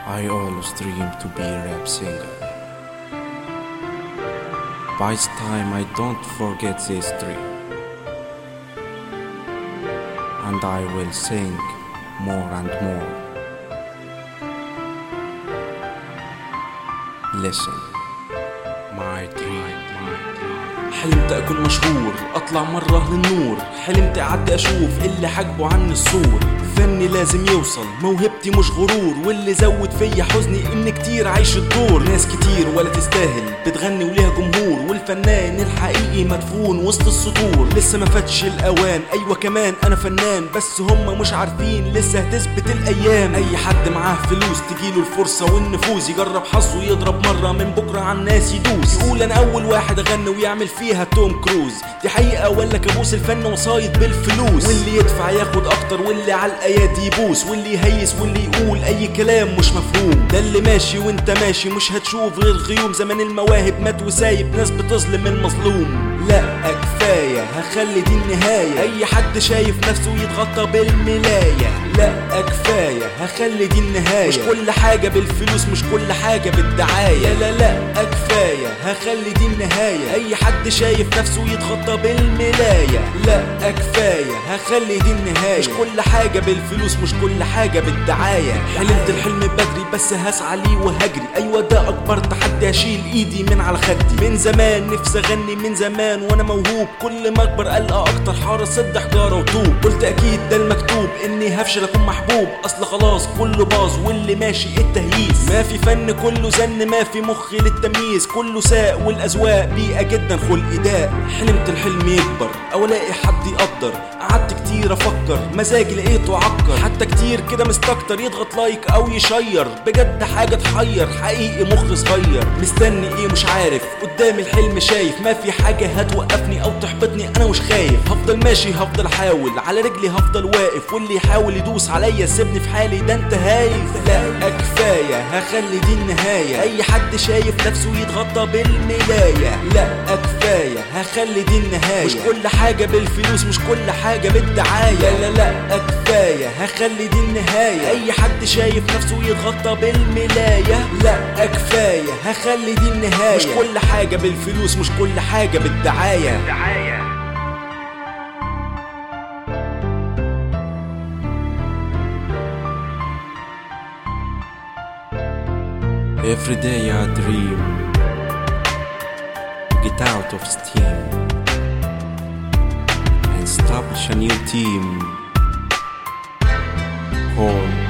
I always dream to be a rap singer. By this time I don't forget this dream. And I will sing more and more. Listen, my dream, my dream. حلمت أكون مشهور أطلع مرة للنور حلمت أعدي أشوف اللي حجبوا عني الصور فني لازم يوصل موهبتي مش غرور واللي زود فيا حزني إن كتير عايش الدور ناس كتير ولا تستاهل بتغني وليها جمهور والفنان الحقيقي مدفون وسط السطور لسه ما فاتش الأوان أيوة كمان أنا فنان بس هم مش عارفين لسه هتثبت الأيام أي حد معاه فلوس تجيله الفرصة والنفوذ يجرب حظه يضرب مرة من بكرة على الناس يدوس يقول أنا أول واحد أغني ويعمل فيها توم كروز دي حقيقة ولا كابوس الفن وصايد بالفلوس واللي يدفع ياخد أكتر واللي على الأيادي يبوس واللي يهيس واللي يقول أي كلام مش مفهوم ده اللي ماشي وانت ماشي مش هتشوف غير غيوم زمان المواهب مات وسايب ناس بتظلم المظلوم لا كفاية هخلي دي النهاية أي حد شايف نفسه يتغطى بالملاية لا كفاية هخلي دي النهاية مش كل حاجة بالفلوس مش كل حاجة بالدعاية لا لا كفاية هخلي دي النهاية أي حد شايف نفسه يتغطى بالملاية لا كفاية هخلي دي النهاية مش كل حاجة بالفلوس مش كل حاجة بالدعاية حلمت الحلم بدري بس هسعى ليه وهجري أيوة ده أكبر تحدي هشيل إيدي من على خدي من زمان نفسي أغني من زمان وأنا موهوب كل ما أكبر ألقى أكتر حارس سد حجارة وطوب قلت أكيد ده المكتوب إني هفشل أكون محبوب أصل خلاص كله باظ واللي ماشي التهييس ما في فن كله زن ما في مخ للتمييز كله ساق والأذواق بيئة جدا خلق داء حلمت الحلم يكبر أو ألاقي حد يقدر قعدت كتير افكر مزاجي لقيته عكر حتى كتير كده مستكتر يضغط لايك او يشير بجد حاجه تحير حقيقي مخ صغير مستني ايه مش عارف قدامي الحلم شايف ما في حاجه هتوقفني او تحبطني انا مش خايف هفضل ماشي هفضل احاول على رجلي هفضل واقف واللي يحاول يدوس عليا سيبني في حالي ده انت هايف لا كفايه هخلي دي النهايه اي حد شايف نفسه يتغطى بالملايه لا كفايه هخلي دي النهايه مش كل حاجه بالفلوس مش كل حاجه بالدعايه لا لا لا كفايه هخلي دي النهايه اي حد شايف نفسه يتغطى بالملايه لا كفايه هخلي دي النهايه مش كل حاجه بالفلوس مش كل حاجه بالدعايه Every day I dream get out of steam and establish a new team called